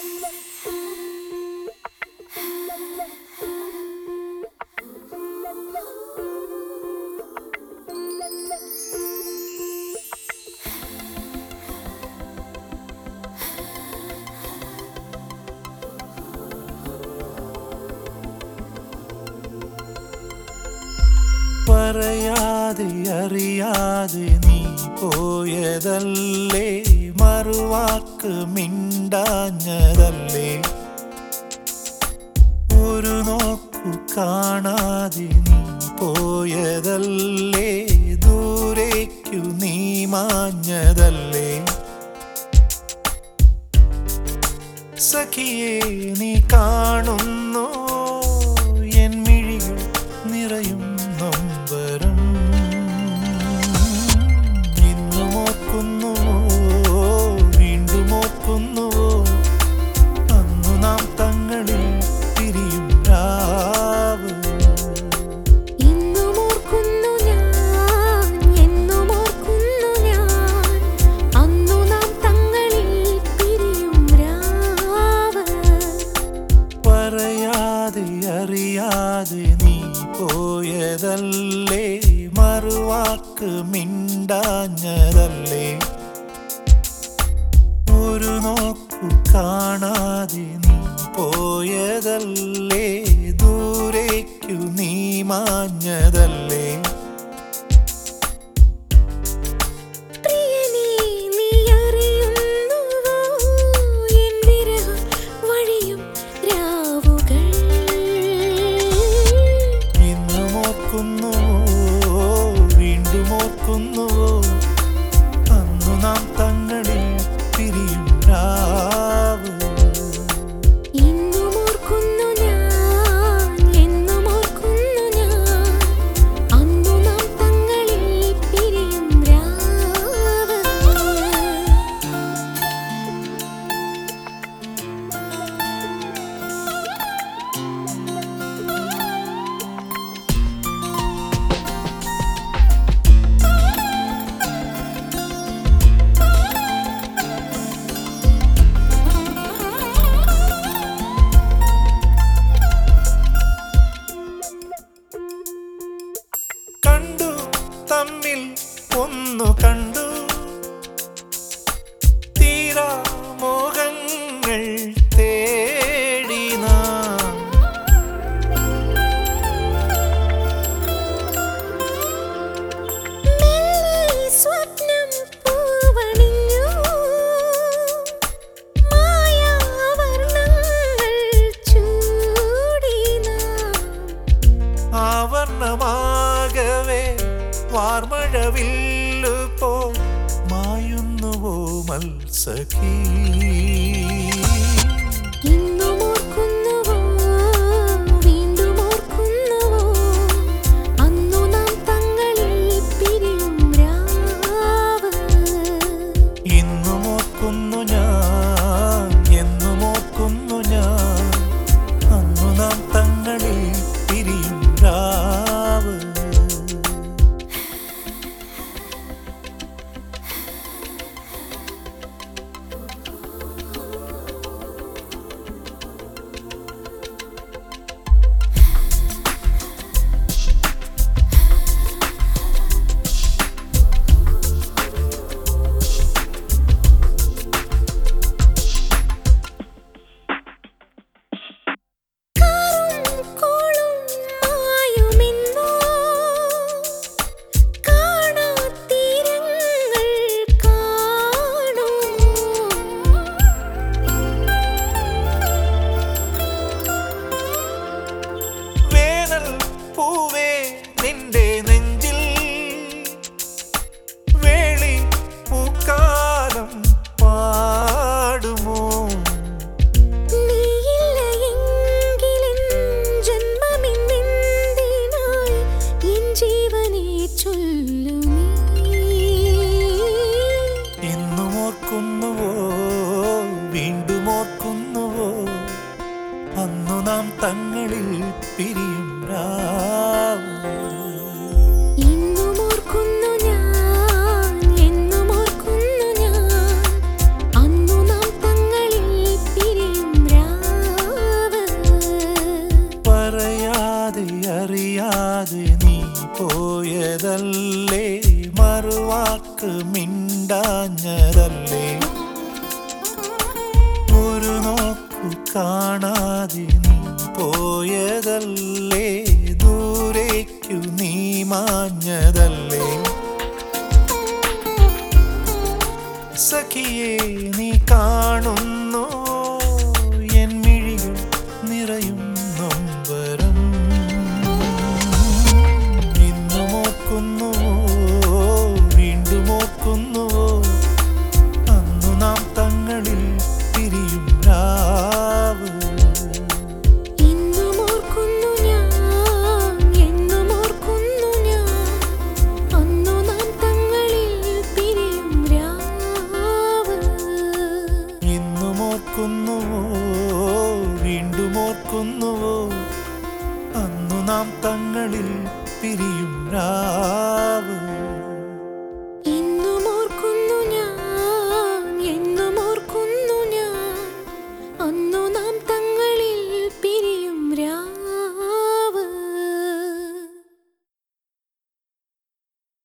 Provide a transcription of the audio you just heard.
പറയാതെ അറിയാതെ നീ പോയതല്ലേ മറുവാക്ക് മിണ്ടാഞ്ഞതല്ലേ ഒരു നോക്കു കാണാതെ നീ പോയതല്ലേ ദൂരേക്കു നീ മാഞ്ഞതല്ലേ സഖിയെ നീ കാണുന്നു എൻ മിഴികൾ നിറയും നൊമ്പരം ഇന്നും ഓർക്കുന്നുവോ വീണ്ടും ഓർക്കുന്നുവോ അന്നു നാം തങ്ങളിൽ പിരിയും രാവ് ഇന്നും ഓർക്കുന്നു ഞാൻ എന്നും ഓർക്കുന്നു ഞാൻ അന്നു നാം തങ്ങളിൽ പിരിയും രാവ് പറയാതെ അറിയാതെ നീ പോയതല്ലേ മറുവാക്ക് മിണ്ടാഞ്ഞതല്ലേ ഒരു നോക്കു കാണാതെ നീ പോയതല്ലേ ദൂരേക്കു നീ മാഞ്ഞതല്ലേ പ്രിയനേ നീ അറിയുന്നുവോ എൻ വിരഹം വഴിയും രാവുകൾ ഇന്നും ഓർക്കുന്നുവോ വീണ്ടും ഓർക്കുന്നുവോ അന്നു നാം തങ്ങളിൽ പിരിയും രാവ് ഇന്നും ഓർക്കുന്നു ഞാൻ എന്നും ഓർക്കുന്നു ഞാൻ അന്നു നാം തങ്ങളിൽ പിരിയും രാവ് കണ്ടു തമ്മിൽ ഒന്നു കണ്ടു തീരാ മോഹങ്ങൾ തേടി നാം മെല്ലെ സ്വപ്നം പൂവണിഞ്ഞു മായാവർണ്ണങ്ങൾ ചൂടി നാം ആവർണമാകവേ വാർമഴവില്ലു പോ മായുന്നുവോ മത്സഖീ ഇന്നും ഓർക്കുന്നുവോ വീണ്ടും ഓർക്കുന്നുവോ അന്നു നാം തങ്ങളിൽ പിരിയും രാവ് ഇന്നും ഓർക്കുന്നു ഞാൻ എന്നും ഓർക്കുന്നു ഞാൻ അന്നു നാം തങ്ങളിൽ പിരിയും രാവ് ഓർക്കുന്നുവോ വീണ്ടും ഓർക്കുന്നുവോ അന്നു നാം തങ്ങളിൽ പിരിയും രാവ്